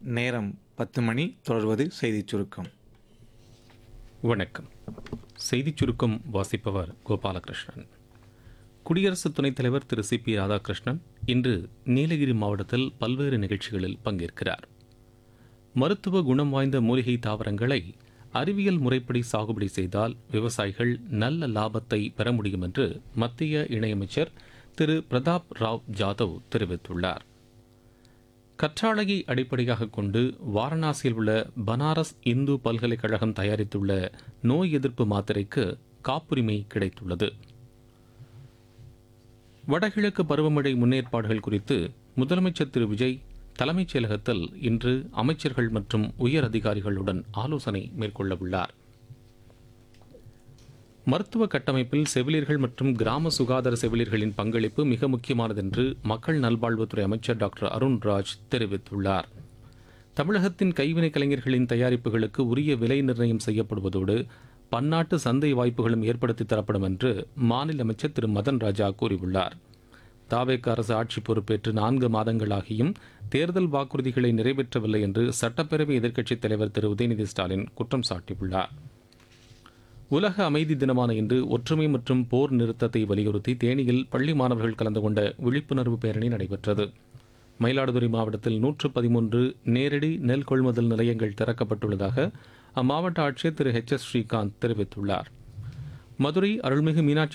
நேரம் பத்து மணி தொடர்வது செய்திச் சுருக்கம் வணக்கம் செய்திச் சுருக்கம் வாசிப்பவர் கோபாலகிருஷ்ணன் குடியரசு துணைத் தலைவர் திரு சி பி ராதாகிருஷ்ணன் இன்று நீலகிரி மாவட்டத்தில் பல்வேறு நிகழ்ச்சிகளில் பங்கேற்கிறார் மருத்துவ குணம் வாய்ந்த மூலிகை தாவரங்களை அறிவியல் முறைப்படி சாகுபடி செய்தால் விவசாயிகள் நல்ல லாபத்தை பெற முடியும் என்று மத்திய இணையமைச்சர் திரு பிரதாப் ராவ் ஜாதவ் தெரிவித்துள்ளார் கற்றாழையை அடிப்படையாக கொண்டு வாரணாசியில் உள்ள பனாரஸ் இந்து பல்கலைக்கழகம் தயாரித்துள்ள நோய் எதிர்ப்பு மாத்திரைக்கு காப்புரிமை கிடைத்துள்ளது வடகிழக்கு பருவமழை முன்னேற்பாடுகள் குறித்து முதலமைச்சர் திரு விஜய் தலைமைச் செயலகத்தில் இன்று அமைச்சர்கள் மற்றும் உயர் அதிகாரிகளுடன் ஆலோசனை மேற்கொள்ள உள்ளார் மருத்துவ கட்டமைப்பில் செவிலியர்கள் மற்றும் கிராம சுகாதார செவிலியர்களின் பங்களிப்பு மிக முக்கியமானது என்று மக்கள் நல்வாழ்வுத்துறை அமைச்சர் டாக்டர் அருண்ராஜ் தெரிவித்துள்ளார் தமிழகத்தின் கைவினை கலைஞர்களின் தயாரிப்புகளுக்கு உரிய விலை நிர்ணயம் செய்யப்படுவதோடு பன்னாட்டு சந்தை வாய்ப்புகளும் ஏற்படுத்தி தரப்படும் என்று மாநில அமைச்சர் திரு மதன் ராஜா கூறியுள்ளார் தாவேக அரசு ஆட்சி பொறுப்பேற்று நான்கு மாதங்களாகியும் தேர்தல் வாக்குறுதிகளை நிறைவேற்றவில்லை என்று சட்டப்பேரவை எதிர்க்கட்சித் தலைவர் திரு உதயநிதி ஸ்டாலின் குற்றம் சாட்டியுள்ளார் உலக அமைதி தினமான இன்று ஒற்றுமை மற்றும் போர் நிறுத்தத்தை வலியுறுத்தி தேனியில் பள்ளி மாணவர்கள் கலந்து கொண்ட விழிப்புணர்வு பேரணி நடைபெற்றது மயிலாடுதுறை மாவட்டத்தில் நூற்று பதிமூன்று நேரடி நெல் கொள்முதல் நிலையங்கள் திறக்கப்பட்டுள்ளதாக அம்மாவட்ட ஆட்சியர் திரு ஹெச் எஸ் ஸ்ரீகாந்த் தெரிவித்துள்ளார் மதுரை அருள்மிகு மீனாட்சி